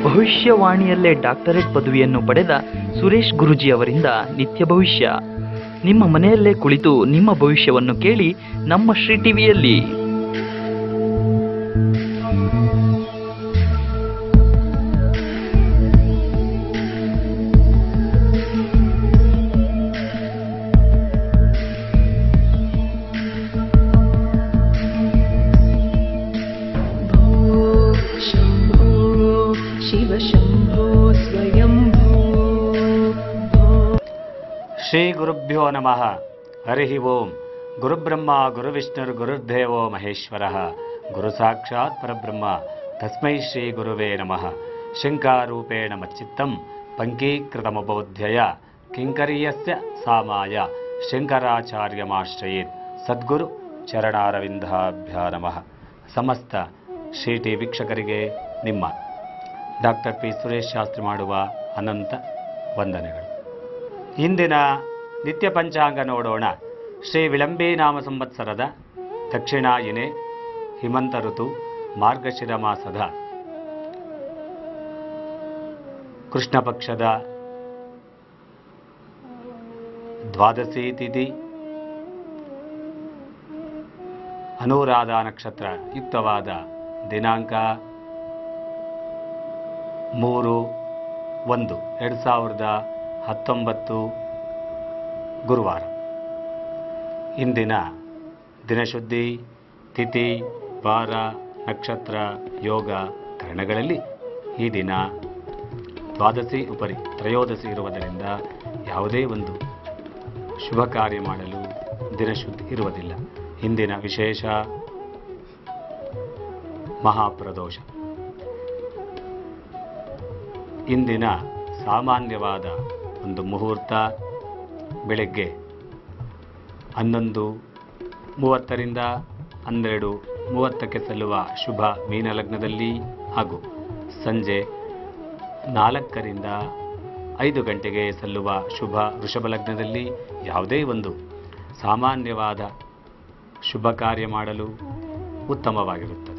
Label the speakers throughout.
Speaker 1: ಭವಿಷ್ಯವಾಣಿಯಲ್ಲೇ doctorate ಪದವಿಯನ್ನು ಪಡೆದ ಸುರೇಶ್ ಗುರುಜಿ ಅವರಿಂದ ನಿತ್ಯ ಭವಿಷ್ಯ ನಿಮ್ಮ ಮನೆಯಲ್ಲೇ ಕುಳಿತು ನಿಮ್ಮ ಭವಿಷ್ಯವನ್ನು ಕೇಳಿ ನಮ್ಮ ಶ್ರೀ ಟಿವಿಯಲ್ಲಿ
Speaker 2: भो शम्भो शिव शम्भो स्वयम्भो भो
Speaker 3: ಶ್ರೀ ಗುರುಭ್ಯೋ ನಮಃ ಹರಿ ಓಂ ಗುರುಬ್ರಹ್ಮ ಗುರುವಿಷ್ಣುರ್ ಗುರುರ್ದೇವೋ ಮಹೇಶ್ವರ ಗುರು ಸಾಕ್ಷಾತ್ ಪರಬ್ರಹ್ಮ ತಸ್ಮೈ ಶ್ರೀ ಗುರುವೇ ನಮಃ ಶಂಕಾರೂಪೇಣ ಮಚ್ಚಿತ್ತಂ ಪಂಕೀಕೃತಮಬೋಧ್ಯಯ ಕಿಂಕರೀಯಸ್ಯ ಸಾಮಾಯ ಶಂಕರಾಚಾರ್ಯಮಾಶ್ರಯೇತ್ ಸದ್ಗುರು ಚರಣಾರವಿಂದಾಭ್ಯ ನಮಃ ಸಮಸ್ತ ಶ್ರೀ ಟಿ ವೀಕ್ಷಕರಿಗೆ ನಿಮ್ಮ ಡಾಕ್ಟರ್ ಪಿ ಸುರೇಶ್ ಶಾಸ್ತ್ರಿ ಮಾಡುವ ಅನಂತ ವಂದನೆಗಳು ಇಂದಿನ ನಿತ್ಯ ಪಂಚಾಂಗ ನೋಡೋಣ ಶ್ರೀ ವಿಳಂಬಿ ನಾಮ ಸಂವತ್ಸರದ ದಕ್ಷಿಣಾಯಿನೆ ಹಿಮಂತ ಋತು ಮಾರ್ಗಶಿರ ಮಾಸದ ಕೃಷ್ಣ ಪಕ್ಷದ ದ್ವಾದಶಿ ತಿಥಿ ಅನುರಾಧ ನಕ್ಷತ್ರ ಯುಕ್ತವಾದ ದಿನಾಂಕ ಮೂರು ಒಂದು ಎರಡು ಸಾವಿರದ ಹತ್ತೊಂಬತ್ತು ಗುರುವಾರ ಇಂದಿನ ದಿನಶುದ್ಧಿ ತಿಥಿ ವಾರ ನಕ್ಷತ್ರ ಯೋಗ ಕರಣಗಳಲ್ಲಿ ಈ ದಿನ ದ್ವಾದಶಿ ಉಪರಿ ತ್ರಯೋದಶಿ ಇರುವುದರಿಂದ ಯಾವುದೇ ಒಂದು ಶುಭ ಕಾರ್ಯ ಮಾಡಲು ದಿನಶುದ್ಧಿ ಇರುವುದಿಲ್ಲ ಇಂದಿನ ವಿಶೇಷ ಮಹಾಪ್ರದೋಷ ಇಂದಿನ ಸಾಮಾನ್ಯವಾದ ಒಂದು ಮುಹೂರ್ತ ಬೆಳಗ್ಗೆ ಹನ್ನೊಂದು ಮೂವತ್ತರಿಂದ ಹನ್ನೆರಡು ಮೂವತ್ತಕ್ಕೆ ಸಲ್ಲುವ ಶುಭ ಮೀನಲಗ್ನದಲ್ಲಿ ಹಾಗೂ ಸಂಜೆ ನಾಲ್ಕರಿಂದ ಐದು ಗಂಟೆಗೆ ಸಲ್ಲುವ ಶುಭ ವೃಷಭ ಲಗ್ನದಲ್ಲಿ ಯಾವುದೇ ಒಂದು ಸಾಮಾನ್ಯವಾದ ಶುಭ ಕಾರ್ಯ ಮಾಡಲು ಉತ್ತಮವಾಗಿರುತ್ತದೆ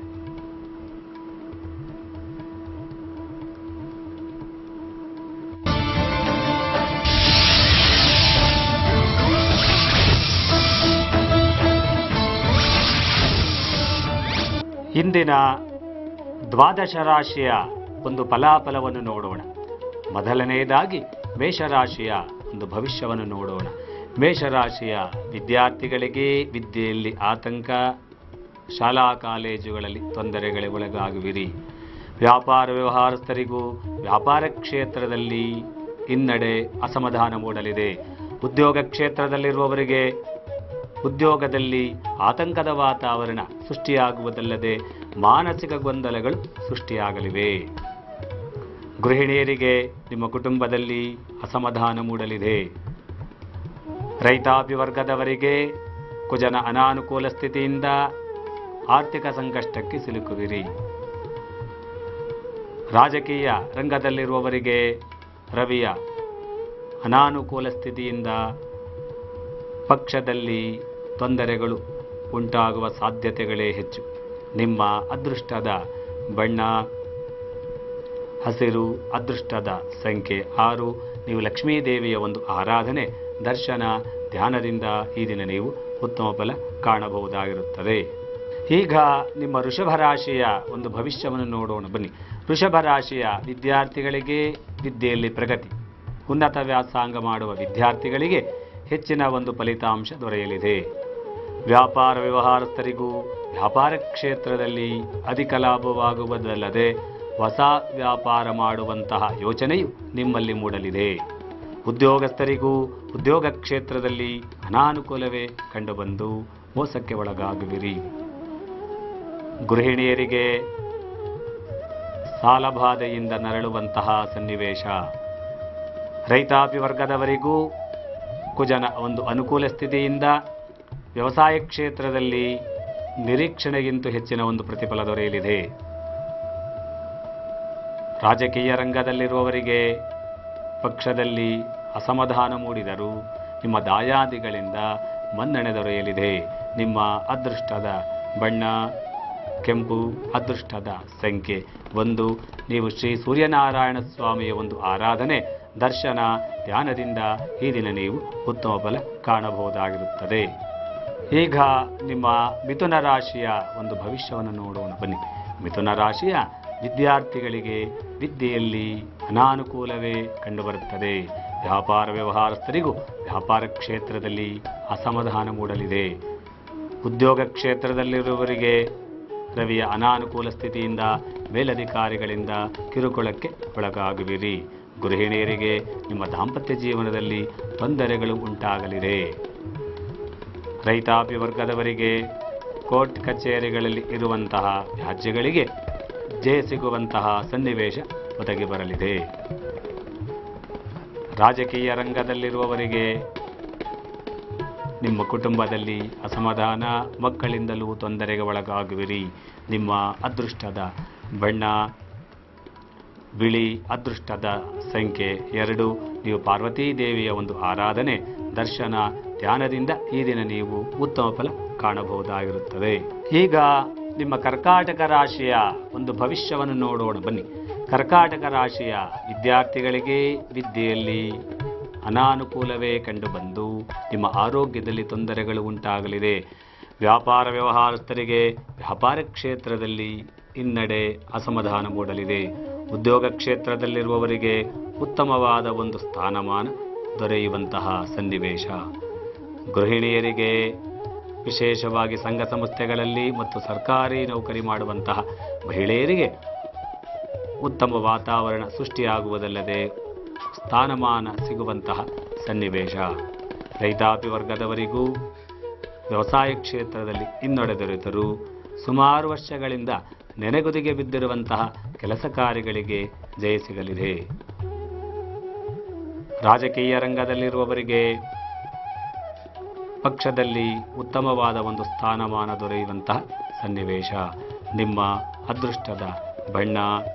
Speaker 3: ಇಂದಿನ ದ್ವಾದಶ ರಾಶಿಯ ಒಂದು ಫಲಾಫಲವನ್ನು ನೋಡೋಣ ಮೊದಲನೆಯದಾಗಿ ಮೇಷರಾಶಿಯ ಒಂದು ಭವಿಷ್ಯವನ್ನು ನೋಡೋಣ ಮೇಷರಾಶಿಯ ವಿದ್ಯಾರ್ಥಿಗಳಿಗೆ ವಿದ್ಯೆಯಲ್ಲಿ ಆತಂಕ ಶಾಲಾ ಕಾಲೇಜುಗಳಲ್ಲಿ ತೊಂದರೆಗಳಿಗೆ ಒಳಗಾಗುವಿರಿ ವ್ಯಾಪಾರ ವ್ಯವಹಾರಸ್ಥರಿಗೂ ವ್ಯಾಪಾರ ಕ್ಷೇತ್ರದಲ್ಲಿ ಹಿನ್ನಡೆ ಅಸಮಾಧಾನ ಮೂಡಲಿದೆ ಉದ್ಯೋಗ ಕ್ಷೇತ್ರದಲ್ಲಿರುವವರಿಗೆ ಉದ್ಯೋಗದಲ್ಲಿ ಆತಂಕದ ವಾತಾವರಣ ಸೃಷ್ಟಿಯಾಗುವುದಲ್ಲದೆ ಮಾನಸಿಕ ಗೊಂದಲಗಳು ಸೃಷ್ಟಿಯಾಗಲಿವೆ ಗೃಹಿಣಿಯರಿಗೆ ನಿಮ್ಮ ಕುಟುಂಬದಲ್ಲಿ ಅಸಮಾಧಾನ ಮೂಡಲಿದೆ ರೈತಾಪಿ ವರ್ಗದವರಿಗೆ ಕುಜನ ಅನಾನುಕೂಲ ಸ್ಥಿತಿಯಿಂದ ಆರ್ಥಿಕ ಸಂಕಷ್ಟಕ್ಕೆ ಸಿಲುಕುವಿರಿ ರಾಜಕೀಯ ರಂಗದಲ್ಲಿರುವವರಿಗೆ ರವಿಯ ಅನಾನುಕೂಲ ಸ್ಥಿತಿಯಿಂದ ಪಕ್ಷದಲ್ಲಿ ತೊಂದರೆಗಳು ಉಂಟಾಗುವ ಸಾಧ್ಯತೆಗಳೇ ಹೆಚ್ಚು ನಿಮ್ಮ ಅದೃಷ್ಟದ ಬಣ್ಣ ಹಸಿರು ಅದೃಷ್ಟದ ಸಂಖ್ಯೆ ಆರು ನೀವು ಲಕ್ಷ್ಮೀದೇವಿಯ ಒಂದು ಆರಾಧನೆ ದರ್ಶನ ಧ್ಯಾನದಿಂದ ಈ ದಿನ ನೀವು ಉತ್ತಮ ಫಲ ಕಾಣಬಹುದಾಗಿರುತ್ತದೆ ಈಗ ನಿಮ್ಮ ವೃಷಭ ರಾಶಿಯ ಒಂದು ಭವಿಷ್ಯವನ್ನು ನೋಡೋಣ ಬನ್ನಿ ವೃಷಭ ರಾಶಿಯ ವಿದ್ಯಾರ್ಥಿಗಳಿಗೆ ವಿದ್ಯೆಯಲ್ಲಿ ಪ್ರಗತಿ ಉನ್ನತ ವ್ಯಾಸಂಗ ಮಾಡುವ ವಿದ್ಯಾರ್ಥಿಗಳಿಗೆ ಹೆಚ್ಚಿನ ಒಂದು ಫಲಿತಾಂಶ ದೊರೆಯಲಿದೆ ವ್ಯಾಪಾರ ವ್ಯವಹಾರಸ್ಥರಿಗೂ ವ್ಯಾಪಾರ ಕ್ಷೇತ್ರದಲ್ಲಿ ಅಧಿಕ ಲಾಭವಾಗುವುದಲ್ಲದೆ ಹೊಸ ವ್ಯಾಪಾರ ಮಾಡುವಂತಹ ಯೋಚನೆಯು ನಿಮ್ಮಲ್ಲಿ ಮೂಡಲಿದೆ ಉದ್ಯೋಗಸ್ಥರಿಗೂ ಉದ್ಯೋಗ ಕ್ಷೇತ್ರದಲ್ಲಿ ಅನಾನುಕೂಲವೇ ಕಂಡುಬಂದು ಮೋಸಕ್ಕೆ ಒಳಗಾಗುವಿರಿ ಗೃಹಿಣಿಯರಿಗೆ ಸಾಲಬಾಧೆಯಿಂದ ನರಳುವಂತಹ ಸನ್ನಿವೇಶ ರೈತಾಪಿ ವರ್ಗದವರಿಗೂ ಕುಜನ ಒಂದು ಅನುಕೂಲ ಸ್ಥಿತಿಯಿಂದ ವ್ಯವಸಾಯ ಕ್ಷೇತ್ರದಲ್ಲಿ ನಿರೀಕ್ಷಣೆಗಿಂತ ಹೆಚ್ಚಿನ ಒಂದು ಪ್ರತಿಫಲ ದೊರೆಯಲಿದೆ ರಾಜಕೀಯ ರಂಗದಲ್ಲಿರುವವರಿಗೆ ಪಕ್ಷದಲ್ಲಿ ಅಸಮಾಧಾನ ಮೂಡಿದರೂ ನಿಮ್ಮ ದಾಯಾದಿಗಳಿಂದ ಮನ್ನಣೆ ದೊರೆಯಲಿದೆ ನಿಮ್ಮ ಅದೃಷ್ಟದ ಬಣ್ಣ ಕೆಂಪು ಅದೃಷ್ಟದ ಸಂಖ್ಯೆ ಒಂದು ನೀವು ಶ್ರೀ ಸೂರ್ಯನಾರಾಯಣ ಸ್ವಾಮಿಯ ಒಂದು ಆರಾಧನೆ ದರ್ಶನ ಧ್ಯಾನದಿಂದ ಈ ದಿನ ನೀವು ಉತ್ತಮ ಫಲ ಕಾಣಬಹುದಾಗಿರುತ್ತದೆ ಈಗ ನಿಮ್ಮ ಮಿಥುನ ರಾಶಿಯ ಒಂದು ಭವಿಷ್ಯವನ್ನು ನೋಡೋಣ ಬನ್ನಿ ಮಿಥುನ ರಾಶಿಯ ವಿದ್ಯಾರ್ಥಿಗಳಿಗೆ ವಿದ್ಯೆಯಲ್ಲಿ ಅನಾನುಕೂಲವೇ ಕಂಡುಬರುತ್ತದೆ ವ್ಯಾಪಾರ ವ್ಯವಹಾರಸ್ಥರಿಗೂ ವ್ಯಾಪಾರ ಕ್ಷೇತ್ರದಲ್ಲಿ ಅಸಮಾಧಾನ ಮೂಡಲಿದೆ ಉದ್ಯೋಗ ಕ್ಷೇತ್ರದಲ್ಲಿರುವವರಿಗೆ ರವಿಯ ಅನಾನುಕೂಲ ಸ್ಥಿತಿಯಿಂದ ಮೇಲಧಿಕಾರಿಗಳಿಂದ ಕಿರುಕುಳಕ್ಕೆ ಒಳಗಾಗುವಿರಿ ಗೃಹಿಣಿಯರಿಗೆ ನಿಮ್ಮ ದಾಂಪತ್ಯ ಜೀವನದಲ್ಲಿ ತೊಂದರೆಗಳು ಉಂಟಾಗಲಿದೆ ರೈತಾಪಿ ವರ್ಗದವರಿಗೆ ಕೋರ್ಟ್ ಕಚೇರಿಗಳಲ್ಲಿ ಇರುವಂತಹ ವ್ಯಾಜ್ಯಗಳಿಗೆ ಜಯ ಸಿಗುವಂತಹ ಸನ್ನಿವೇಶ ಒದಗಿ ಬರಲಿದೆ ರಾಜಕೀಯ ರಂಗದಲ್ಲಿರುವವರಿಗೆ ನಿಮ್ಮ ಕುಟುಂಬದಲ್ಲಿ ಅಸಮಾಧಾನ ಮಕ್ಕಳಿಂದಲೂ ತೊಂದರೆಗೆ ಒಳಗಾಗುವಿರಿ ನಿಮ್ಮ ಅದೃಷ್ಟದ ಬಣ್ಣ ಬಿಳಿ ಅದೃಷ್ಟದ ಸಂಖ್ಯೆ ಎರಡು ನೀವು ಪಾರ್ವತೀ ದೇವಿಯ ಒಂದು ಆರಾಧನೆ ದರ್ಶನ ಧ್ಯಾನದಿಂದ ಈ ದಿನ ನೀವು ಉತ್ತಮ ಫಲ ಕಾಣಬಹುದಾಗಿರುತ್ತದೆ ಈಗ ನಿಮ್ಮ ಕರ್ಕಾಟಕ ರಾಶಿಯ ಒಂದು ಭವಿಷ್ಯವನ್ನು ನೋಡೋಣ ಬನ್ನಿ ಕರ್ಕಾಟಕ ರಾಶಿಯ ವಿದ್ಯಾರ್ಥಿಗಳಿಗೆ ವಿದ್ಯೆಯಲ್ಲಿ ಅನಾನುಕೂಲವೇ ಕಂಡುಬಂದು ನಿಮ್ಮ ಆರೋಗ್ಯದಲ್ಲಿ ತೊಂದರೆಗಳು ಉಂಟಾಗಲಿದೆ ವ್ಯಾಪಾರ ವ್ಯವಹಾರಸ್ಥರಿಗೆ ವ್ಯಾಪಾರ ಕ್ಷೇತ್ರದಲ್ಲಿ ಹಿನ್ನಡೆ ಅಸಮಾಧಾನ ಮೂಡಲಿದೆ ಉದ್ಯೋಗ ಕ್ಷೇತ್ರದಲ್ಲಿರುವವರಿಗೆ ಉತ್ತಮವಾದ ಒಂದು ಸ್ಥಾನಮಾನ ದೊರೆಯುವಂತಹ ಸನ್ನಿವೇಶ ಗೃಹಿಣಿಯರಿಗೆ ವಿಶೇಷವಾಗಿ ಸಂಘ ಸಂಸ್ಥೆಗಳಲ್ಲಿ ಮತ್ತು ಸರ್ಕಾರಿ ನೌಕರಿ ಮಾಡುವಂತಹ ಮಹಿಳೆಯರಿಗೆ ಉತ್ತಮ ವಾತಾವರಣ ಸೃಷ್ಟಿಯಾಗುವುದಲ್ಲದೆ ಸ್ಥಾನಮಾನ ಸಿಗುವಂತಹ ಸನ್ನಿವೇಶ ರೈತಾಪಿ ವರ್ಗದವರಿಗೂ ವ್ಯವಸಾಯ ಕ್ಷೇತ್ರದಲ್ಲಿ ಹಿನ್ನಡೆ ದೊರೆತರೂ ಸುಮಾರು ವರ್ಷಗಳಿಂದ ನೆನೆಗುದಿಗೆ ಬಿದ್ದಿರುವಂತಹ ಕೆಲಸ ಕಾರ್ಯಗಳಿಗೆ ಜಯ ಸಿಗಲಿದೆ ರಾಜಕೀಯ ರಂಗದಲ್ಲಿರುವವರಿಗೆ ಪಕ್ಷದಲ್ಲಿ ಉತ್ತಮವಾದ ಒಂದು ಸ್ಥಾನಮಾನ ದೊರೆಯುವಂತಹ ಸನ್ನಿವೇಶ ನಿಮ್ಮ ಅದೃಷ್ಟದ ಬಣ್ಣ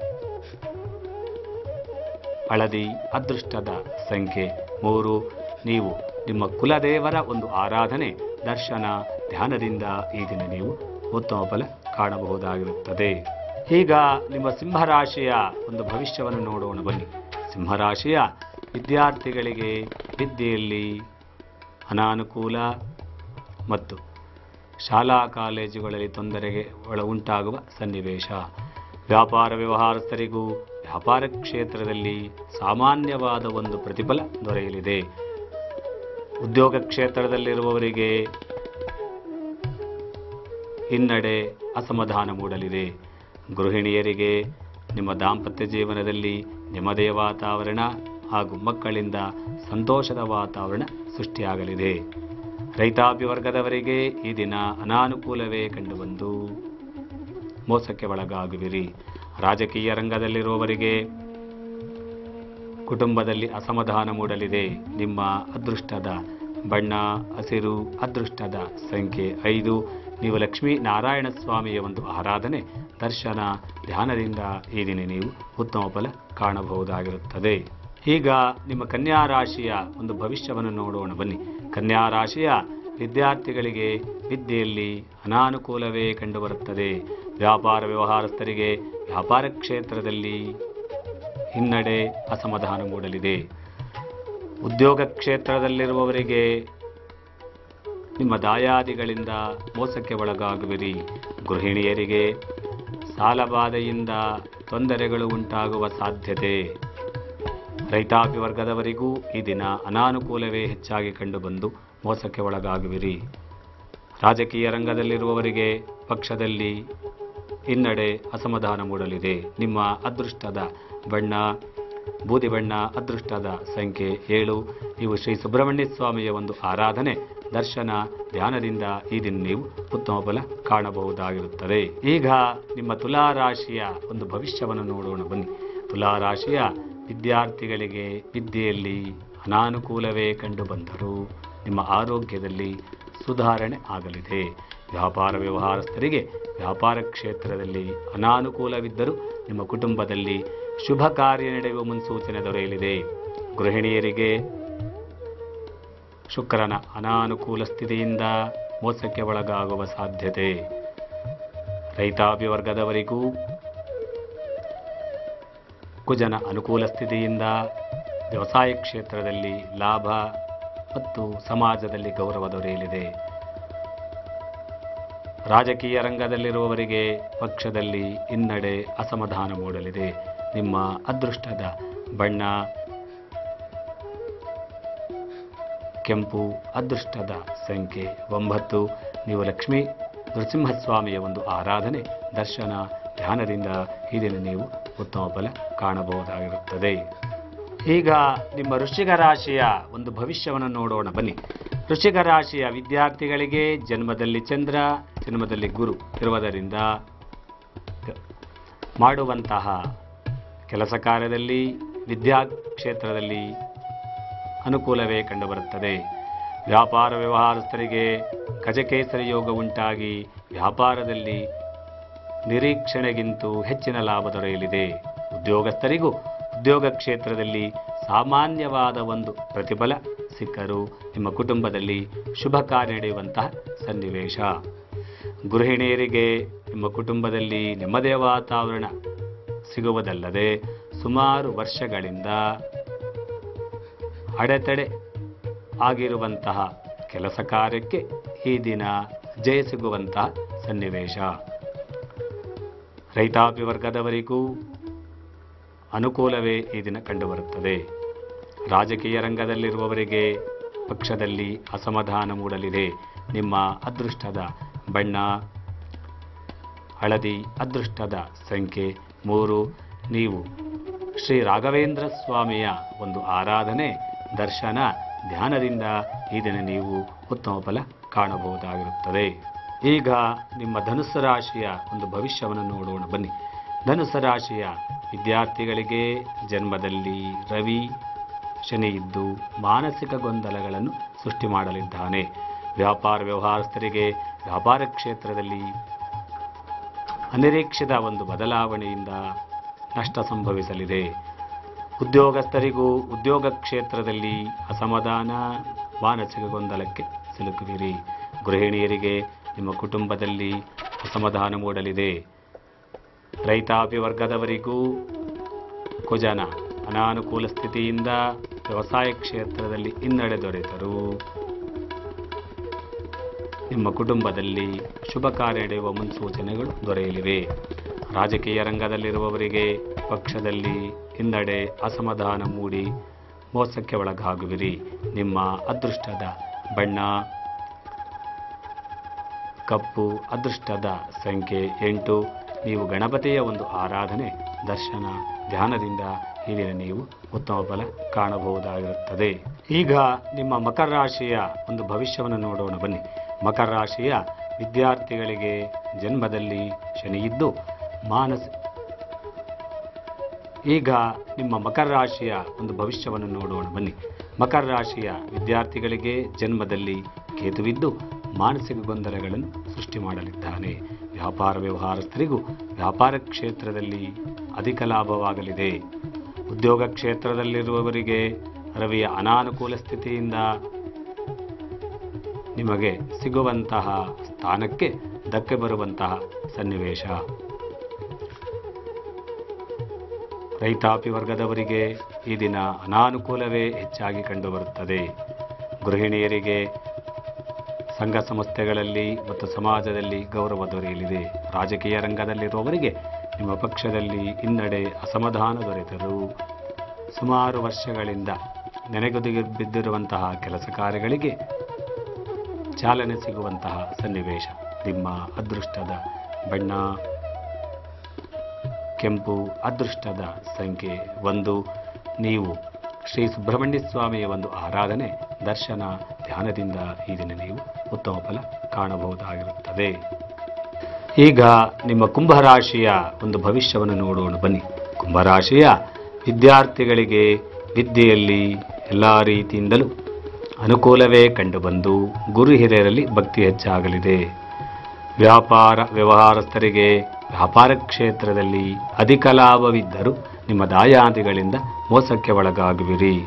Speaker 3: ಹಳದಿ ಅದೃಷ್ಟದ ಸಂಖ್ಯೆ ಮೂರು ನೀವು ನಿಮ್ಮ ಕುಲದೇವರ ಒಂದು ಆರಾಧನೆ ದರ್ಶನ ಧ್ಯಾನದಿಂದ ಈ ದಿನ ನೀವು ಉತ್ತಮ ಫಲ ಕಾಣಬಹುದಾಗಿರುತ್ತದೆ ಈಗ ನಿಮ್ಮ ಸಿಂಹರಾಶಿಯ ಒಂದು ಭವಿಷ್ಯವನ್ನು ನೋಡೋಣ ಬನ್ನಿ ಸಿಂಹರಾಶಿಯ ವಿದ್ಯಾರ್ಥಿಗಳಿಗೆ ವಿದ್ಯೆಯಲ್ಲಿ ಅನಾನುಕೂಲ ಮತ್ತು ಶಾಲಾ ಕಾಲೇಜುಗಳಲ್ಲಿ ತೊಂದರೆಗೆ ಒಳ ಉಂಟಾಗುವ ಸನ್ನಿವೇಶ ವ್ಯಾಪಾರ ವ್ಯವಹಾರಸ್ಥರಿಗೂ ವ್ಯಾಪಾರ ಕ್ಷೇತ್ರದಲ್ಲಿ ಸಾಮಾನ್ಯವಾದ ಒಂದು ಪ್ರತಿಫಲ ದೊರೆಯಲಿದೆ ಉದ್ಯೋಗ ಕ್ಷೇತ್ರದಲ್ಲಿರುವವರಿಗೆ ಹಿನ್ನಡೆ ಅಸಮಾಧಾನ ಮೂಡಲಿದೆ ಗೃಹಿಣಿಯರಿಗೆ ನಿಮ್ಮ ದಾಂಪತ್ಯ ಜೀವನದಲ್ಲಿ ನೆಮ್ಮದಿಯ ವಾತಾವರಣ ಹಾಗೂ ಮಕ್ಕಳಿಂದ ಸಂತೋಷದ ವಾತಾವರಣ ಸೃಷ್ಟಿಯಾಗಲಿದೆ ರೈತಾಪಿ ವರ್ಗದವರಿಗೆ ಈ ದಿನ ಅನಾನುಕೂಲವೇ ಕಂಡುಬಂದು ಮೋಸಕ್ಕೆ ಒಳಗಾಗುವಿರಿ ರಾಜಕೀಯ ರಂಗದಲ್ಲಿರುವವರಿಗೆ ಕುಟುಂಬದಲ್ಲಿ ಅಸಮಾಧಾನ ಮೂಡಲಿದೆ ನಿಮ್ಮ ಅದೃಷ್ಟದ ಬಣ್ಣ ಹಸಿರು ಅದೃಷ್ಟದ ಸಂಖ್ಯೆ ಐದು ನೀವು ಲಕ್ಷ್ಮೀ ನಾರಾಯಣ ಸ್ವಾಮಿಯ ಒಂದು ಆರಾಧನೆ ದರ್ಶನ ಧ್ಯಾನದಿಂದ ಈ ದಿನ ನೀವು ಉತ್ತಮ ಫಲ ಕಾಣಬಹುದಾಗಿರುತ್ತದೆ ಈಗ ನಿಮ್ಮ ಕನ್ಯಾ ರಾಶಿಯ ಒಂದು ಭವಿಷ್ಯವನ್ನು ನೋಡೋಣ ಬನ್ನಿ ಕನ್ಯಾ ರಾಶಿಯ ವಿದ್ಯಾರ್ಥಿಗಳಿಗೆ ವಿದ್ಯೆಯಲ್ಲಿ ಅನಾನುಕೂಲವೇ ಕಂಡುಬರುತ್ತದೆ ವ್ಯಾಪಾರ ವ್ಯವಹಾರಸ್ಥರಿಗೆ ವ್ಯಾಪಾರ ಕ್ಷೇತ್ರದಲ್ಲಿ ಹಿನ್ನಡೆ ಅಸಮಾಧಾನ ಮೂಡಲಿದೆ ಉದ್ಯೋಗ ಕ್ಷೇತ್ರದಲ್ಲಿರುವವರಿಗೆ ನಿಮ್ಮ ದಾಯಾದಿಗಳಿಂದ ಮೋಸಕ್ಕೆ ಒಳಗಾಗುವಿರಿ ಗೃಹಿಣಿಯರಿಗೆ ಸಾಲಬಾಧೆಯಿಂದ ತೊಂದರೆಗಳು ಉಂಟಾಗುವ ಸಾಧ್ಯತೆ ರೈತಾಪಿ ವರ್ಗದವರಿಗೂ ಈ ದಿನ ಅನಾನುಕೂಲವೇ ಹೆಚ್ಚಾಗಿ ಕಂಡುಬಂದು ಮೋಸಕ್ಕೆ ಒಳಗಾಗುವಿರಿ ರಾಜಕೀಯ ರಂಗದಲ್ಲಿರುವವರಿಗೆ ಪಕ್ಷದಲ್ಲಿ ಹಿನ್ನಡೆ ಅಸಮಾಧಾನ ಮೂಡಲಿದೆ ನಿಮ್ಮ ಅದೃಷ್ಟದ ಬಣ್ಣ ಬೂದಿ ಬಣ್ಣ ಅದೃಷ್ಟದ ಸಂಖ್ಯೆ ಏಳು ನೀವು ಶ್ರೀ ಸುಬ್ರಹ್ಮಣ್ಯ ಸ್ವಾಮಿಯ ಒಂದು ಆರಾಧನೆ ದರ್ಶನ ಧ್ಯಾನದಿಂದ ಈ ದಿನ ನೀವು ಉತ್ತಮ ಫಲ ಕಾಣಬಹುದಾಗಿರುತ್ತದೆ ಈಗ ನಿಮ್ಮ ತುಲಾ ರಾಶಿಯ ಒಂದು ಭವಿಷ್ಯವನ್ನು ನೋಡೋಣ ಬನ್ನಿ ತುಲಾ ರಾಶಿಯ ವಿದ್ಯಾರ್ಥಿಗಳಿಗೆ ವಿದ್ಯೆಯಲ್ಲಿ ಅನಾನುಕೂಲವೇ ಕಂಡುಬಂದರೂ ನಿಮ್ಮ ಆರೋಗ್ಯದಲ್ಲಿ ಸುಧಾರಣೆ ಆಗಲಿದೆ ವ್ಯಾಪಾರ ವ್ಯವಹಾರಸ್ಥರಿಗೆ ವ್ಯಾಪಾರ ಕ್ಷೇತ್ರದಲ್ಲಿ ಅನಾನುಕೂಲವಿದ್ದರೂ ನಿಮ್ಮ ಕುಟುಂಬದಲ್ಲಿ ಶುಭ ಕಾರ್ಯ ನಡೆಯುವ ಮುನ್ಸೂಚನೆ ದೊರೆಯಲಿದೆ ಗೃಹಿಣಿಯರಿಗೆ ಶುಕ್ರನ ಅನಾನುಕೂಲ ಸ್ಥಿತಿಯಿಂದ ಮೋಸಕ್ಕೆ ಒಳಗಾಗುವ ಸಾಧ್ಯತೆ ರೈತಾಪಿ ವರ್ಗದವರಿಗೂ ಕುಜನ ಅನುಕೂಲ ಸ್ಥಿತಿಯಿಂದ ವ್ಯವಸಾಯ ಕ್ಷೇತ್ರದಲ್ಲಿ ಲಾಭ ಮತ್ತು ಸಮಾಜದಲ್ಲಿ ಗೌರವ ದೊರೆಯಲಿದೆ ರಾಜಕೀಯ ರಂಗದಲ್ಲಿರುವವರಿಗೆ ಪಕ್ಷದಲ್ಲಿ ಹಿನ್ನಡೆ ಅಸಮಾಧಾನ ಮೂಡಲಿದೆ ನಿಮ್ಮ ಅದೃಷ್ಟದ ಬಣ್ಣ ಕೆಂಪು ಅದೃಷ್ಟದ ಸಂಖ್ಯೆ ಒಂಬತ್ತು ನೀವು ಲಕ್ಷ್ಮೀ ನರಸಿಂಹಸ್ವಾಮಿಯ ಒಂದು ಆರಾಧನೆ ದರ್ಶನ ಧ್ಯಾನದಿಂದ ಈ ದಿನ ನೀವು ಉತ್ತಮ ಫಲ ಕಾಣಬಹುದಾಗಿರುತ್ತದೆ ಈಗ ನಿಮ್ಮ ವೃಶ್ಚಿಕ ರಾಶಿಯ ಒಂದು ಭವಿಷ್ಯವನ್ನು ನೋಡೋಣ ಬನ್ನಿ ವೃಶ್ಚಿಕ ರಾಶಿಯ ವಿದ್ಯಾರ್ಥಿಗಳಿಗೆ ಜನ್ಮದಲ್ಲಿ ಚಂದ್ರ ಜನ್ಮದಲ್ಲಿ ಗುರು ಇರುವುದರಿಂದ ಗ- ಮಾಡುವಂತಹ ಕೆಲಸ ಕಾರ್ಯದಲ್ಲಿ ವಿದ್ಯಾ ಕ್ಷೇತ್ರದಲ್ಲಿ ಅನುಕೂಲವೇ ಕಂಡುಬರುತ್ತದೆ ವ್ಯಾಪಾರ ವ್ಯವಹಾರಸ್ಥರಿಗೆ ಗಜಕೇಸರಿ ಯೋಗ ಉಂಟಾಗಿ ವ್ಯಾಪಾರದಲ್ಲಿ ನಿರೀಕ್ಷಣೆಗಿಂತೂ ಹೆಚ್ಚಿನ ಲಾಭ ದೊರೆಯಲಿದೆ ಉದ್ಯೋಗಸ್ಥರಿಗೂ ಉದ್ಯೋಗ ಕ್ಷೇತ್ರದಲ್ಲಿ ಸಾಮಾನ್ಯವಾದ ಒಂದು ಪ್ರತಿಫಲ ಸಿಕ್ಕರೂ ನಿಮ್ಮ ಕುಟುಂಬದಲ್ಲಿ ಶುಭ ಕಾರ್ಯ ನಡೆಯುವಂತಹ ಸನ್ನಿವೇಶ ಗೃಹಿಣಿಯರಿಗೆ ನಿಮ್ಮ ಕುಟುಂಬದಲ್ಲಿ ನೆಮ್ಮದಿಯ ವಾತಾವರಣ ಸಿಗುವುದಲ್ಲದೆ ಸುಮಾರು ವರ್ಷಗಳಿಂದ ಅಡೆತಡೆ ಆಗಿರುವಂತಹ ಕೆಲಸ ಕಾರ್ಯಕ್ಕೆ ಈ ದಿನ ಜಯ ಸಿಗುವಂತಹ ಸನ್ನಿವೇಶ ರೈತಾಪಿ ವರ್ಗದವರಿಗೂ ಅನುಕೂಲವೇ ಈ ದಿನ ಕಂಡುಬರುತ್ತದೆ ರಾಜಕೀಯ ರಂಗದಲ್ಲಿರುವವರಿಗೆ ಪಕ್ಷದಲ್ಲಿ ಅಸಮಾಧಾನ ಮೂಡಲಿದೆ ನಿಮ್ಮ ಅದೃಷ್ಟದ ಬಣ್ಣ ಹಳದಿ ಅದೃಷ್ಟದ ಸಂಖ್ಯೆ ಮೂರು ನೀವು ಶ್ರೀ ರಾಘವೇಂದ್ರ ಸ್ವಾಮಿಯ ಒಂದು ಆರಾಧನೆ ದರ್ಶನ ಧ್ಯಾನದಿಂದ ಈ ದಿನ ನೀವು ಉತ್ತಮ ಫಲ ಕಾಣಬಹುದಾಗಿರುತ್ತದೆ ಈಗ ನಿಮ್ಮ ಧನುಸ್ಸು ರಾಶಿಯ ಒಂದು ಭವಿಷ್ಯವನ್ನು ನೋಡೋಣ ಬನ್ನಿ ಧನುಸ್ಸು ರಾಶಿಯ ವಿದ್ಯಾರ್ಥಿಗಳಿಗೆ ಜನ್ಮದಲ್ಲಿ ರವಿ ಶನಿ ಇದ್ದು ಮಾನಸಿಕ ಗೊಂದಲಗಳನ್ನು ಸೃಷ್ಟಿ ಮಾಡಲಿದ್ದಾನೆ ವ್ಯಾಪಾರ ವ್ಯವಹಾರಸ್ಥರಿಗೆ ವ್ಯಾಪಾರ ಕ್ಷೇತ್ರದಲ್ಲಿ ಅನಿರೀಕ್ಷಿತ ಒಂದು ಬದಲಾವಣೆಯಿಂದ ನಷ್ಟ ಸಂಭವಿಸಲಿದೆ ಉದ್ಯೋಗಸ್ಥರಿಗೂ ಉದ್ಯೋಗ ಕ್ಷೇತ್ರದಲ್ಲಿ ಅಸಮಾಧಾನ ಮಾನಸಿಕ ಗೊಂದಲಕ್ಕೆ ಸಿಲುಕುವಿರಿ ಗೃಹಿಣಿಯರಿಗೆ ನಿಮ್ಮ ಕುಟುಂಬದಲ್ಲಿ ಅಸಮಾಧಾನ ಮೂಡಲಿದೆ ರೈತಾಪಿ ವರ್ಗದವರಿಗೂ ಕುಜನ ಅನಾನುಕೂಲ ಸ್ಥಿತಿಯಿಂದ ವ್ಯವಸಾಯ ಕ್ಷೇತ್ರದಲ್ಲಿ ಹಿನ್ನಡೆ ದೊರೆತರು ನಿಮ್ಮ ಕುಟುಂಬದಲ್ಲಿ ಶುಭ ಕಾರ್ಯ ನಡೆಯುವ ಮುನ್ಸೂಚನೆಗಳು ದೊರೆಯಲಿವೆ ರಾಜಕೀಯ ರಂಗದಲ್ಲಿರುವವರಿಗೆ ಪಕ್ಷದಲ್ಲಿ ಹಿನ್ನಡೆ ಅಸಮಾಧಾನ ಮೂಡಿ ಮೋಸಕ್ಕೆ ಒಳಗಾಗುವಿರಿ ನಿಮ್ಮ ಅದೃಷ್ಟದ ಬಣ್ಣ ಕಪ್ಪು ಅದೃಷ್ಟದ ಸಂಖ್ಯೆ ಎಂಟು ನೀವು ಗಣಪತಿಯ ಒಂದು ಆರಾಧನೆ ದರ್ಶನ ಧ್ಯಾನದಿಂದ ಈ ದಿನ ನೀವು ಉತ್ತಮ ಫಲ ಕಾಣಬಹುದಾಗಿರುತ್ತದೆ ಈಗ ನಿಮ್ಮ ಮಕರ ರಾಶಿಯ ಒಂದು ಭವಿಷ್ಯವನ್ನು ನೋಡೋಣ ಬನ್ನಿ ಮಕರ ರಾಶಿಯ ವಿದ್ಯಾರ್ಥಿಗಳಿಗೆ ಜನ್ಮದಲ್ಲಿ ಶನಿ ಇದ್ದು ಮಾನಸ ಈಗ ನಿಮ್ಮ ಮಕರ ರಾಶಿಯ ಒಂದು ಭವಿಷ್ಯವನ್ನು ನೋಡೋಣ ಬನ್ನಿ ಮಕರ ರಾಶಿಯ ವಿದ್ಯಾರ್ಥಿಗಳಿಗೆ ಜನ್ಮದಲ್ಲಿ ಕೇತುವಿದ್ದು ಮಾನಸಿಕ ಗೊಂದಲಗಳನ್ನು ಸೃಷ್ಟಿ ಮಾಡಲಿದ್ದಾನೆ ವ್ಯಾಪಾರ ವ್ಯವಹಾರಸ್ಥರಿಗೂ ವ್ಯಾಪಾರ ಕ್ಷೇತ್ರದಲ್ಲಿ ಅಧಿಕ ಲಾಭವಾಗಲಿದೆ ಉದ್ಯೋಗ ಕ್ಷೇತ್ರದಲ್ಲಿರುವವರಿಗೆ ರವಿಯ ಅನಾನುಕೂಲ ಸ್ಥಿತಿಯಿಂದ ನಿಮಗೆ ಸಿಗುವಂತಹ ಸ್ಥಾನಕ್ಕೆ ಧಕ್ಕೆ ಬರುವಂತಹ ಸನ್ನಿವೇಶ ರೈತಾಪಿ ವರ್ಗದವರಿಗೆ ಈ ದಿನ ಅನಾನುಕೂಲವೇ ಹೆಚ್ಚಾಗಿ ಕಂಡುಬರುತ್ತದೆ ಗೃಹಿಣಿಯರಿಗೆ ಸಂಘ ಸಂಸ್ಥೆಗಳಲ್ಲಿ ಮತ್ತು ಸಮಾಜದಲ್ಲಿ ಗೌರವ ದೊರೆಯಲಿದೆ ರಾಜಕೀಯ ರಂಗದಲ್ಲಿರುವವರಿಗೆ ನಿಮ್ಮ ಪಕ್ಷದಲ್ಲಿ ಹಿನ್ನಡೆ ಅಸಮಾಧಾನ ದೊರೆತರು ಸುಮಾರು ವರ್ಷಗಳಿಂದ ನೆನೆಗುದಿಗೆ ಬಿದ್ದಿರುವಂತಹ ಕೆಲಸ ಕಾರ್ಯಗಳಿಗೆ ಚಾಲನೆ ಸಿಗುವಂತಹ ಸನ್ನಿವೇಶ ನಿಮ್ಮ ಅದೃಷ್ಟದ ಬಣ್ಣ ಕೆಂಪು ಅದೃಷ್ಟದ ಸಂಖ್ಯೆ ಒಂದು ನೀವು ಶ್ರೀ ಸುಬ್ರಹ್ಮಣ್ಯ ಸ್ವಾಮಿಯ ಒಂದು ಆರಾಧನೆ ದರ್ಶನ ಧ್ಯಾನದಿಂದ ಈ ದಿನ ನೀವು ಉತ್ತಮ ಫಲ ಕಾಣಬಹುದಾಗಿರುತ್ತದೆ ಈಗ ನಿಮ್ಮ ಕುಂಭರಾಶಿಯ ಒಂದು ಭವಿಷ್ಯವನ್ನು ನೋಡೋಣ ಬನ್ನಿ ಕುಂಭರಾಶಿಯ ವಿದ್ಯಾರ್ಥಿಗಳಿಗೆ ವಿದ್ಯೆಯಲ್ಲಿ ಎಲ್ಲ ರೀತಿಯಿಂದಲೂ ಅನುಕೂಲವೇ ಕಂಡುಬಂದು ಗುರು ಹಿರಿಯರಲ್ಲಿ ಭಕ್ತಿ ಹೆಚ್ಚಾಗಲಿದೆ ವ್ಯಾಪಾರ ವ್ಯವಹಾರಸ್ಥರಿಗೆ ವ್ಯಾಪಾರ ಕ್ಷೇತ್ರದಲ್ಲಿ ಅಧಿಕ ಲಾಭವಿದ್ದರೂ ನಿಮ್ಮ ದಾಯಾದಿಗಳಿಂದ ಮೋಸಕ್ಕೆ ಒಳಗಾಗುವಿರಿ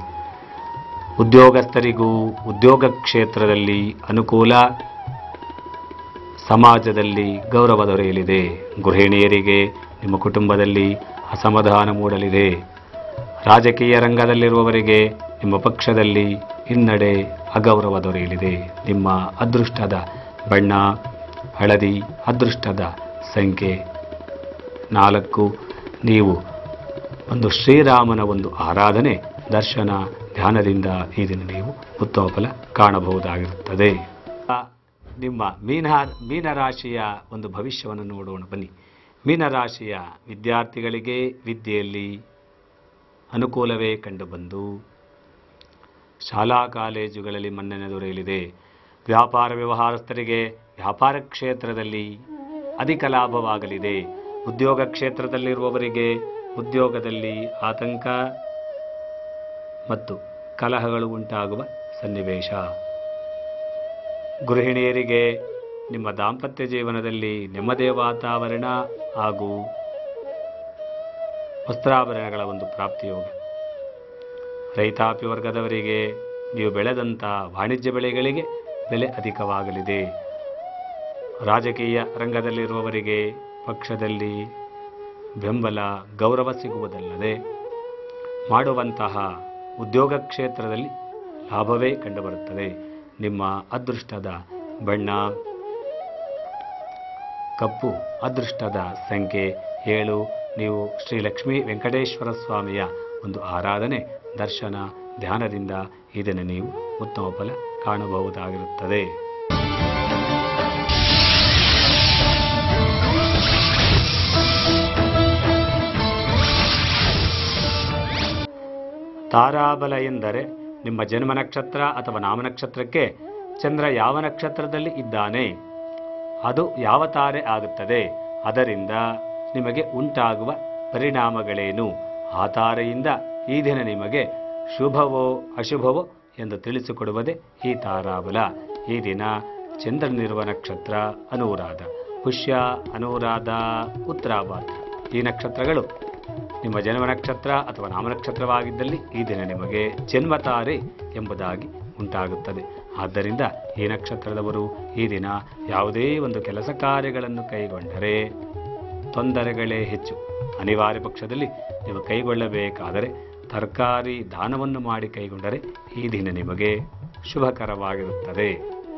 Speaker 3: ಉದ್ಯೋಗಸ್ಥರಿಗೂ ಉದ್ಯೋಗ ಕ್ಷೇತ್ರದಲ್ಲಿ ಅನುಕೂಲ ಸಮಾಜದಲ್ಲಿ ಗೌರವ ದೊರೆಯಲಿದೆ ಗೃಹಿಣಿಯರಿಗೆ ನಿಮ್ಮ ಕುಟುಂಬದಲ್ಲಿ ಅಸಮಾಧಾನ ಮೂಡಲಿದೆ ರಾಜಕೀಯ ರಂಗದಲ್ಲಿರುವವರಿಗೆ ನಿಮ್ಮ ಪಕ್ಷದಲ್ಲಿ ಹಿನ್ನಡೆ ಅಗೌರವ ದೊರೆಯಲಿದೆ ನಿಮ್ಮ ಅದೃಷ್ಟದ ಬಣ್ಣ ಹಳದಿ ಅದೃಷ್ಟದ ಸಂಖ್ಯೆ ನಾಲ್ಕು ನೀವು ಒಂದು ಶ್ರೀರಾಮನ ಒಂದು ಆರಾಧನೆ ದರ್ಶನ ಧ್ಯಾನದಿಂದ ಈ ದಿನ ನೀವು ಉತ್ತಮ ಫಲ ಕಾಣಬಹುದಾಗಿರುತ್ತದೆ ಆ, ನಿಮ್ಮ ಮೀನ ಮೀನರಾಶಿಯ ಒಂದು ಭವಿಷ್ಯವನ್ನು ನೋಡೋಣ ಬನ್ನಿ ಮೀನರಾಶಿಯ ವಿದ್ಯಾರ್ಥಿಗಳಿಗೆ ವಿದ್ಯೆಯಲ್ಲಿ ಅನುಕೂಲವೇ ಕಂಡುಬಂದು ಶಾಲಾ ಕಾಲೇಜುಗಳಲ್ಲಿ ಮನ್ನಣೆ ದೊರೆಯಲಿದೆ ವ್ಯಾಪಾರ ವ್ಯವಹಾರಸ್ಥರಿಗೆ ವ್ಯಾಪಾರ ಕ್ಷೇತ್ರದಲ್ಲಿ ಅಧಿಕ ಲಾಭವಾಗಲಿದೆ ಉದ್ಯೋಗ ಕ್ಷೇತ್ರದಲ್ಲಿರುವವರಿಗೆ ಉದ್ಯೋಗದಲ್ಲಿ ಆತಂಕ ಮತ್ತು ಕಲಹಗಳು ಉಂಟಾಗುವ ಸನ್ನಿವೇಶ ಗೃಹಿಣಿಯರಿಗೆ ನಿಮ್ಮ ದಾಂಪತ್ಯ ಜೀವನದಲ್ಲಿ ನೆಮ್ಮದಿಯ ವಾತಾವರಣ ಹಾಗೂ ವಸ್ತ್ರಾಭರಣಗಳ ಒಂದು ಪ್ರಾಪ್ತಿಯೋಗ ರೈತಾಪಿ ವರ್ಗದವರಿಗೆ ನೀವು ಬೆಳೆದಂಥ ವಾಣಿಜ್ಯ ಬೆಳೆಗಳಿಗೆ ಬೆಲೆ ಅಧಿಕವಾಗಲಿದೆ ರಾಜಕೀಯ ರಂಗದಲ್ಲಿರುವವರಿಗೆ ಪಕ್ಷದಲ್ಲಿ ಬೆಂಬಲ ಗೌರವ ಸಿಗುವುದಲ್ಲದೆ ಮಾಡುವಂತಹ ಉದ್ಯೋಗ ಕ್ಷೇತ್ರದಲ್ಲಿ ಲಾಭವೇ ಕಂಡುಬರುತ್ತದೆ ನಿಮ್ಮ ಅದೃಷ್ಟದ ಬಣ್ಣ ಕಪ್ಪು ಅದೃಷ್ಟದ ಸಂಖ್ಯೆ ಏಳು ನೀವು ಶ್ರೀ ಲಕ್ಷ್ಮೀ ವೆಂಕಟೇಶ್ವರ ಸ್ವಾಮಿಯ ಒಂದು ಆರಾಧನೆ ದರ್ಶನ ಧ್ಯಾನದಿಂದ ಇದನ್ನು ನೀವು ಉತ್ತಮ ಫಲ ಕಾಣಬಹುದಾಗಿರುತ್ತದೆ ತಾರಾಬಲ ಎಂದರೆ ನಿಮ್ಮ ಜನ್ಮ ನಕ್ಷತ್ರ ಅಥವಾ ನಾಮ ನಕ್ಷತ್ರಕ್ಕೆ ಚಂದ್ರ ಯಾವ ನಕ್ಷತ್ರದಲ್ಲಿ ಇದ್ದಾನೆ ಅದು ಯಾವ ತಾರೆ ಆಗುತ್ತದೆ ಅದರಿಂದ ನಿಮಗೆ ಉಂಟಾಗುವ ಪರಿಣಾಮಗಳೇನು ಆ ತಾರೆಯಿಂದ ಈ ದಿನ ನಿಮಗೆ ಶುಭವೋ ಅಶುಭವೋ ಎಂದು ತಿಳಿಸಿಕೊಡುವುದೇ ಈ ತಾರಾಬಲ ಈ ದಿನ ಚಂದ್ರನಿರುವ ನಕ್ಷತ್ರ ಅನುರಾಧ ಪುಷ್ಯ ಅನುರಾಧ ಉತ್ತರಾಭಾದ್ರ ಈ ನಕ್ಷತ್ರಗಳು ನಿಮ್ಮ ಜನ್ಮ ನಕ್ಷತ್ರ ಅಥವಾ ನಾಮನಕ್ಷತ್ರವಾಗಿದ್ದಲ್ಲಿ ಈ ದಿನ ನಿಮಗೆ ಜನ್ಮತಾರೆ ಎಂಬುದಾಗಿ ಉಂಟಾಗುತ್ತದೆ ಆದ್ದರಿಂದ ಈ ನಕ್ಷತ್ರದವರು ಈ ದಿನ ಯಾವುದೇ ಒಂದು ಕೆಲಸ ಕಾರ್ಯಗಳನ್ನು ಕೈಗೊಂಡರೆ ತೊಂದರೆಗಳೇ ಹೆಚ್ಚು ಅನಿವಾರ್ಯ ಪಕ್ಷದಲ್ಲಿ ನೀವು ಕೈಗೊಳ್ಳಬೇಕಾದರೆ ತರಕಾರಿ ದಾನವನ್ನು ಮಾಡಿ ಕೈಗೊಂಡರೆ ಈ ದಿನ ನಿಮಗೆ ಶುಭಕರವಾಗಿರುತ್ತದೆ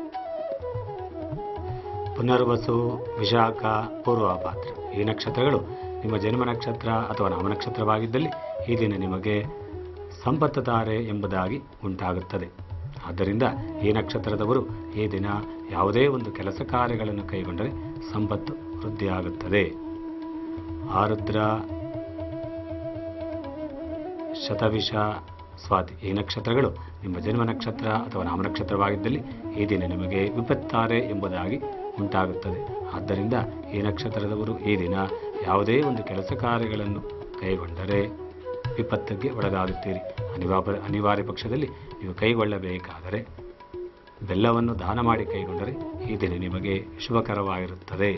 Speaker 3: ಪುನರ್ವಸು ವಿಶಾಖ ಪೂರ್ವಪಾತ್ರ ಈ ನಕ್ಷತ್ರಗಳು ನಿಮ್ಮ ಜನ್ಮ ನಕ್ಷತ್ರ ಅಥವಾ ನಾಮನಕ್ಷತ್ರವಾಗಿದ್ದಲ್ಲಿ ಈ ದಿನ ನಿಮಗೆ ಸಂಪತ್ತು ತಾರೆ ಎಂಬುದಾಗಿ ಉಂಟಾಗುತ್ತದೆ ಆದ್ದರಿಂದ ಈ ನಕ್ಷತ್ರದವರು ಈ ದಿನ ಯಾವುದೇ ಒಂದು ಕೆಲಸ ಕಾರ್ಯಗಳನ್ನು ಕೈಗೊಂಡರೆ ಸಂಪತ್ತು ವೃದ್ಧಿಯಾಗುತ್ತದೆ ಆರುದ್ರ ಶತವಿಷ ಸ್ವಾತಿ ಈ ನಕ್ಷತ್ರಗಳು ನಿಮ್ಮ ಜನ್ಮ ನಕ್ಷತ್ರ ಅಥವಾ ನಾಮನಕ್ಷತ್ರವಾಗಿದ್ದಲ್ಲಿ ಈ ದಿನ ನಿಮಗೆ ವಿಪತ್ತಾರೆ ಎಂಬುದಾಗಿ ಉಂಟಾಗುತ್ತದೆ ಆದ್ದರಿಂದ ಈ ನಕ್ಷತ್ರದವರು ಈ ದಿನ ಯಾವುದೇ ಒಂದು ಕೆಲಸ ಕಾರ್ಯಗಳನ್ನು ಕೈಗೊಂಡರೆ ವಿಪತ್ತಿಗೆ ಒಳಗಾಗುತ್ತೀರಿ ಅನಿವಾರ್ಯ ಅನಿವಾರ್ಯ ಪಕ್ಷದಲ್ಲಿ ನೀವು ಕೈಗೊಳ್ಳಬೇಕಾದರೆ ಬೆಲ್ಲವನ್ನು ದಾನ ಮಾಡಿ ಕೈಗೊಂಡರೆ ಈ ದಿನ ನಿಮಗೆ ಶುಭಕರವಾಗಿರುತ್ತದೆ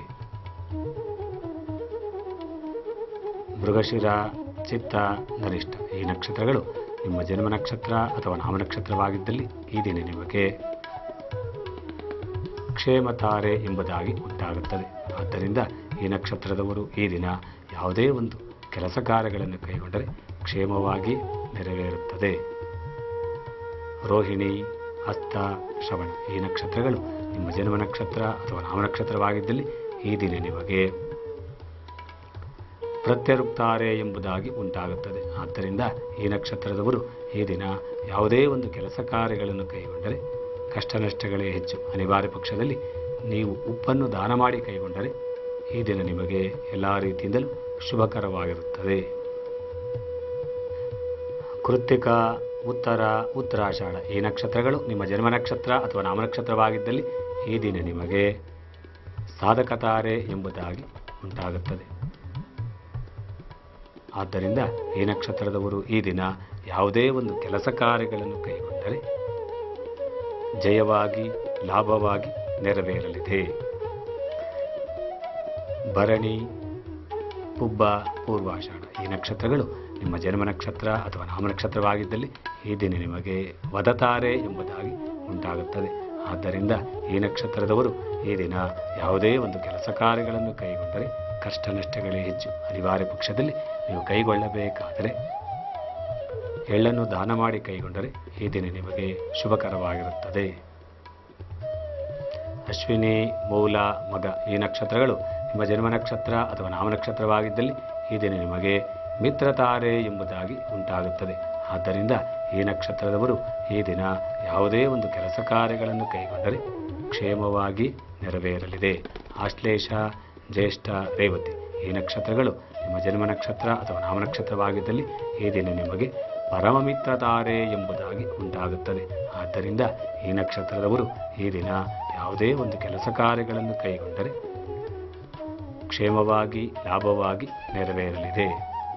Speaker 3: ಮೃಗಶಿರ ಚಿತ್ತ ಗರಿಷ್ಠ ಈ ನಕ್ಷತ್ರಗಳು ನಿಮ್ಮ ಜನ್ಮ ನಕ್ಷತ್ರ ಅಥವಾ ನಾಮನಕ್ಷತ್ರವಾಗಿದ್ದಲ್ಲಿ ಈ ದಿನ ನಿಮಗೆ ಕ್ಷೇಮ ತಾರೆ ಎಂಬುದಾಗಿ ಉಂಟಾಗುತ್ತದೆ ಆದ್ದರಿಂದ ಈ ನಕ್ಷತ್ರದವರು ಈ ದಿನ ಯಾವುದೇ ಒಂದು ಕೆಲಸ ಕಾರ್ಯಗಳನ್ನು ಕೈಗೊಂಡರೆ ಕ್ಷೇಮವಾಗಿ ನೆರವೇರುತ್ತದೆ ರೋಹಿಣಿ ಹಸ್ತ ಶ್ರವಣ ಈ ನಕ್ಷತ್ರಗಳು ನಿಮ್ಮ ಜನ್ಮ ನಕ್ಷತ್ರ ಅಥವಾ ನಾಮನಕ್ಷತ್ರವಾಗಿದ್ದಲ್ಲಿ ಈ ದಿನ ನಿಮಗೆ ಪ್ರತ್ಯರುಕ್ತಾರೆ ಎಂಬುದಾಗಿ ಉಂಟಾಗುತ್ತದೆ ಆದ್ದರಿಂದ ಈ ನಕ್ಷತ್ರದವರು ಈ ದಿನ ಯಾವುದೇ ಒಂದು ಕೆಲಸ ಕಾರ್ಯಗಳನ್ನು ಕೈಗೊಂಡರೆ ಕಷ್ಟ ನಷ್ಟಗಳೇ ಹೆಚ್ಚು ಅನಿವಾರ್ಯ ಪಕ್ಷದಲ್ಲಿ ನೀವು ಉಪ್ಪನ್ನು ದಾನ ಮಾಡಿ ಕೈಗೊಂಡರೆ ಈ ದಿನ ನಿಮಗೆ ಎಲ್ಲ ರೀತಿಯಿಂದಲೂ ಶುಭಕರವಾಗಿರುತ್ತದೆ ಕೃತ್ತಿಕ ಉತ್ತರ ಉತ್ತರಾಷಾಢ ಈ ನಕ್ಷತ್ರಗಳು ನಿಮ್ಮ ಜನ್ಮ ನಕ್ಷತ್ರ ಅಥವಾ ನಾಮನಕ್ಷತ್ರವಾಗಿದ್ದಲ್ಲಿ ಈ ದಿನ ನಿಮಗೆ ಸಾಧಕತಾರೆ ಎಂಬುದಾಗಿ ಉಂಟಾಗುತ್ತದೆ ಆದ್ದರಿಂದ ಈ ನಕ್ಷತ್ರದವರು ಈ ದಿನ ಯಾವುದೇ ಒಂದು ಕೆಲಸ ಕಾರ್ಯಗಳನ್ನು ಕೈಗೊಂಡರೆ ಜಯವಾಗಿ ಲಾಭವಾಗಿ ನೆರವೇರಲಿದೆ ಭರಣಿ ಪುಬ್ಬ ಪೂರ್ವಾಷಾಢ ಈ ನಕ್ಷತ್ರಗಳು ನಿಮ್ಮ ಜನ್ಮ ನಕ್ಷತ್ರ ಅಥವಾ ನಾಮನಕ್ಷತ್ರವಾಗಿದ್ದಲ್ಲಿ ಈ ದಿನ ನಿಮಗೆ ವದತಾರೆ ಎಂಬುದಾಗಿ ಉಂಟಾಗುತ್ತದೆ ಆದ್ದರಿಂದ ಈ ನಕ್ಷತ್ರದವರು ಈ ದಿನ ಯಾವುದೇ ಒಂದು ಕೆಲಸ ಕಾರ್ಯಗಳನ್ನು ಕೈಗೊಂಡರೆ ಕಷ್ಟ ನಷ್ಟಗಳೇ ಹೆಚ್ಚು ಅನಿವಾರ್ಯ ಪಕ್ಷದಲ್ಲಿ ನೀವು ಕೈಗೊಳ್ಳಬೇಕಾದರೆ ಎಳ್ಳನ್ನು ದಾನ ಮಾಡಿ ಕೈಗೊಂಡರೆ ಈ ದಿನ ನಿಮಗೆ ಶುಭಕರವಾಗಿರುತ್ತದೆ ಅಶ್ವಿನಿ ಮೂಲ ಮಗ ಈ ನಕ್ಷತ್ರಗಳು ನಿಮ್ಮ ಜನ್ಮ ನಕ್ಷತ್ರ ಅಥವಾ ನಾಮ ನಕ್ಷತ್ರವಾಗಿದ್ದಲ್ಲಿ ಈ ದಿನ ನಿಮಗೆ ಮಿತ್ರತಾರೆ ಎಂಬುದಾಗಿ ಉಂಟಾಗುತ್ತದೆ ಆದ್ದರಿಂದ ಈ ನಕ್ಷತ್ರದವರು ಈ ದಿನ ಯಾವುದೇ ಒಂದು ಕೆಲಸ ಕಾರ್ಯಗಳನ್ನು ಕೈಗೊಂಡರೆ ಕ್ಷೇಮವಾಗಿ ನೆರವೇರಲಿದೆ ಆಶ್ಲೇಷ ಜ್ಯೇಷ್ಠ ರೇವತಿ ಈ ನಕ್ಷತ್ರಗಳು ನಿಮ್ಮ ಜನ್ಮ ನಕ್ಷತ್ರ ಅಥವಾ ನಾಮ ನಕ್ಷತ್ರವಾಗಿದ್ದಲ್ಲಿ ಈ ದಿನ ನಿಮಗೆ ಪರಮ ಮಿತ್ರತಾರೆ ಎಂಬುದಾಗಿ ಉಂಟಾಗುತ್ತದೆ ಆದ್ದರಿಂದ ಈ ನಕ್ಷತ್ರದವರು ಈ ದಿನ ಯಾವುದೇ ಒಂದು ಕೆಲಸ ಕಾರ್ಯಗಳನ್ನು ಕೈಗೊಂಡರೆ ಕ್ಷೇಮವಾಗಿ ಲಾಭವಾಗಿ ನೆರವೇರಲಿದೆ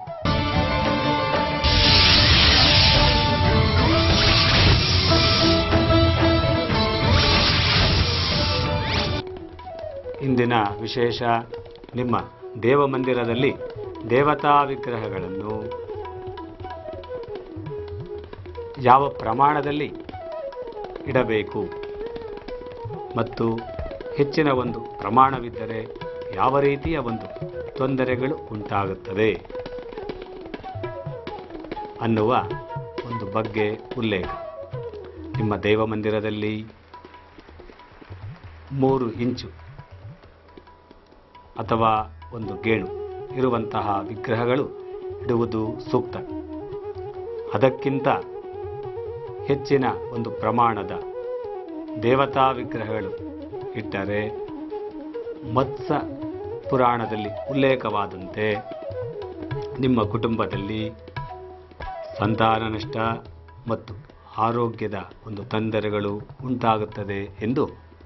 Speaker 3: ಇಂದಿನ ವಿಶೇಷ ನಿಮ್ಮ ದೇವಮಂದಿರದಲ್ಲಿ ದೇವತಾ ವಿಗ್ರಹಗಳನ್ನು ಯಾವ ಪ್ರಮಾಣದಲ್ಲಿ ಇಡಬೇಕು ಮತ್ತು ಹೆಚ್ಚಿನ ಒಂದು ಪ್ರಮಾಣವಿದ್ದರೆ ಯಾವ ರೀತಿಯ ಒಂದು ತೊಂದರೆಗಳು ಉಂಟಾಗುತ್ತದೆ ಅನ್ನುವ ಒಂದು ಬಗ್ಗೆ ಉಲ್ಲೇಖ ನಿಮ್ಮ ದೇವಮಂದಿರದಲ್ಲಿ ಮೂರು ಇಂಚು ಅಥವಾ ಒಂದು ಗೇಣು ಇರುವಂತಹ ವಿಗ್ರಹಗಳು ಇಡುವುದು ಸೂಕ್ತ ಅದಕ್ಕಿಂತ ಹೆಚ್ಚಿನ ಒಂದು ಪ್ರಮಾಣದ ದೇವತಾ ವಿಗ್ರಹಗಳು ಇಟ್ಟರೆ ಮತ್ಸ ಪುರಾಣದಲ್ಲಿ ಉಲ್ಲೇಖವಾದಂತೆ ನಿಮ್ಮ ಕುಟುಂಬದಲ್ಲಿ ಸಂತಾನ ನಷ್ಟ ಮತ್ತು ಆರೋಗ್ಯದ ಒಂದು ತೊಂದರೆಗಳು ಉಂಟಾಗುತ್ತದೆ ಎಂದು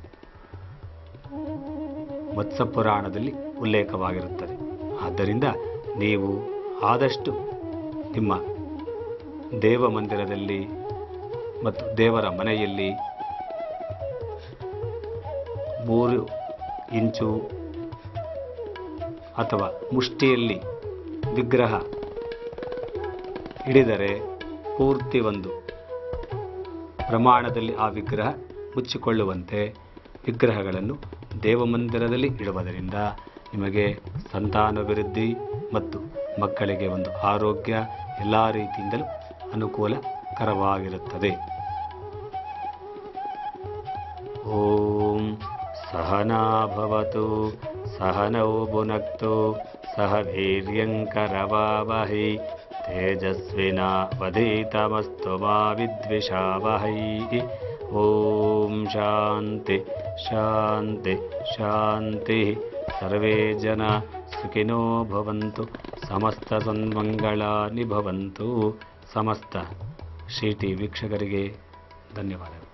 Speaker 3: ಮತ್ಸ್ಯ ಪುರಾಣದಲ್ಲಿ ಉಲ್ಲೇಖವಾಗಿರುತ್ತದೆ ಆದ್ದರಿಂದ ನೀವು ಆದಷ್ಟು ನಿಮ್ಮ ದೇವ ಮಂದಿರದಲ್ಲಿ ಮತ್ತು ದೇವರ ಮನೆಯಲ್ಲಿ ಮೂರು ಇಂಚು ಅಥವಾ ಮುಷ್ಟಿಯಲ್ಲಿ ವಿಗ್ರಹ ಹಿಡಿದರೆ ಪೂರ್ತಿ ಒಂದು ಪ್ರಮಾಣದಲ್ಲಿ ಆ ವಿಗ್ರಹ ಮುಚ್ಚಿಕೊಳ್ಳುವಂತೆ ವಿಗ್ರಹಗಳನ್ನು ದೇವಮಂದಿರದಲ್ಲಿ ಇಡುವುದರಿಂದ ನಿಮಗೆ ಸಂತಾನಾಭಿವೃದ್ಧಿ ಮತ್ತು ಮಕ್ಕಳಿಗೆ ಒಂದು ಆರೋಗ್ಯ ಎಲ್ಲ ರೀತಿಯಿಂದಲೂ ಅನುಕೂಲಕರವಾಗಿರುತ್ತದೆ ಓಂ ಸಹನಾ ಭವತು ಸಹನೌ ಭುನಕ್ತು ಸಹ ವೀರ್ಯಂಕರವಾವಹೈ ತೇಜಸ್ವಿನಾವಧೀತಮಸ್ತು ಮಾ ವಿದ್ವಿಷಾವಹೈ ಓಂ ಶಾಂತಿ ಶಾಂತಿ ಶಾಂತಿ ಸರ್ವೇ ಜನ ಸುಖಿನೋ ಭವಂತು ಸಮಸ್ತ ಸನ್ಮಂಗಳಾನಿ ಭವಂತು ಸಮಸ್ತ ಶ್ರೀ ಟಿ ವೀಕ್ಷಕರಿಗೆ ಧನ್ಯವಾದಗಳು